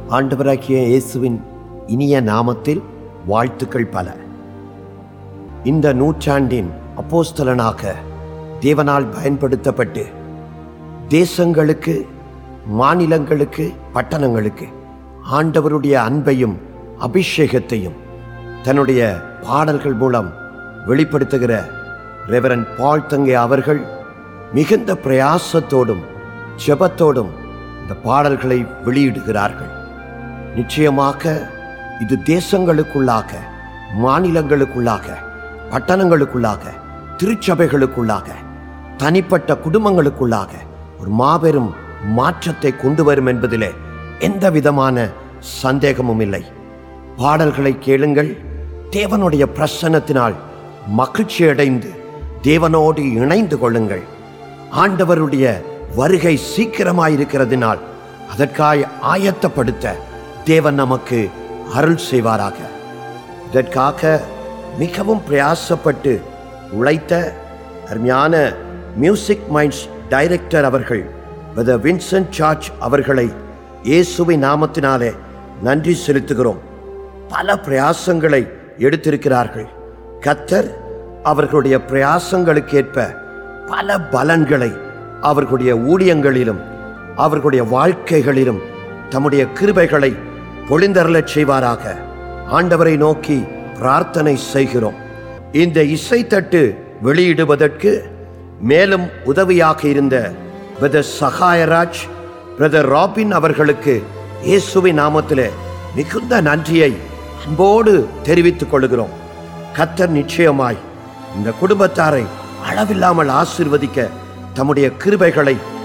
ஆண்டவராகிய இயேசுவின் இனிய நாமத்தில் வாழ்த்துக்கள் பல இந்த நூற்றாண்டின் அப்போஸ்தலனாக தேவனால் பயன்படுத்தப்பட்டு தேசங்களுக்கு மாநிலங்களுக்கு பட்டணங்களுக்கு ஆண்டவருடைய அன்பையும் அபிஷேகத்தையும் தன்னுடைய பாடல்கள் மூலம் வெளிப்படுத்துகிற ரெவரன் பால் தங்கே அவர்கள் மிகுந்த பிரயாசத்தோடும் ஜெபத்தோடும் இந்த பாடல்களை வெளியிடுகிறார்கள் நிச்சயமாக இது தேசங்களுக்குள்ளாக மாநிலங்களுக்குள்ளாக பட்டணங்களுக்குள்ளாக திருச்சபைகளுக்குள்ளாக தனிப்பட்ட குடும்பங்களுக்குள்ளாக ஒரு மாபெரும் மாற்றத்தை கொண்டு வரும் என்பதிலே எந்த விதமான சந்தேகமும் இல்லை பாடல்களை கேளுங்கள் தேவனுடைய பிரசன்னத்தினால் மகிழ்ச்சி அடைந்து தேவனோடு இணைந்து கொள்ளுங்கள் ஆண்டவருடைய வருகை சீக்கிரமாயிருக்கிறதினால் அதற்காய் ஆயத்தப்படுத்த தேவன் நமக்கு அருள் செய்வாராக இதற்காக மிகவும் பிரயாசப்பட்டு உழைத்த அருமையான மியூசிக் மைண்ட்ஸ் டைரக்டர் அவர்கள் பிரதர் வின்சென்ட் சார்ஜ் அவர்களை இயேசுவின் நாமத்தினாலே நன்றி செலுத்துகிறோம் பல பிரயாசங்களை எடுத்திருக்கிறார்கள் கத்தர் அவர்களுடைய பிரயாசங்களுக்கேற்ப பல பலன்களை அவர்களுடைய ஊழியங்களிலும் அவர்களுடைய வாழ்க்கைகளிலும் தம்முடைய கிருபைகளை பொழிந்தருளச் செய்வாராக ஆண்டவரை நோக்கி பிரார்த்தனை செய்கிறோம் இந்த இசைத்தட்டு வெளியிடுவதற்கு மேலும் உதவியாக இருந்த பிரதர் சகாயராஜ் பிரதர் ராபின் அவர்களுக்கு இயேசுவின் நாமத்திலே மிகுந்த நன்றியை அன்போடு தெரிவித்துக் கொள்கிறோம் கத்தர் நிச்சயமாய் இந்த குடும்பத்தாரை அளவில்லாமல் ஆசீர்வதிக்க தம்முடைய கிருபைகளை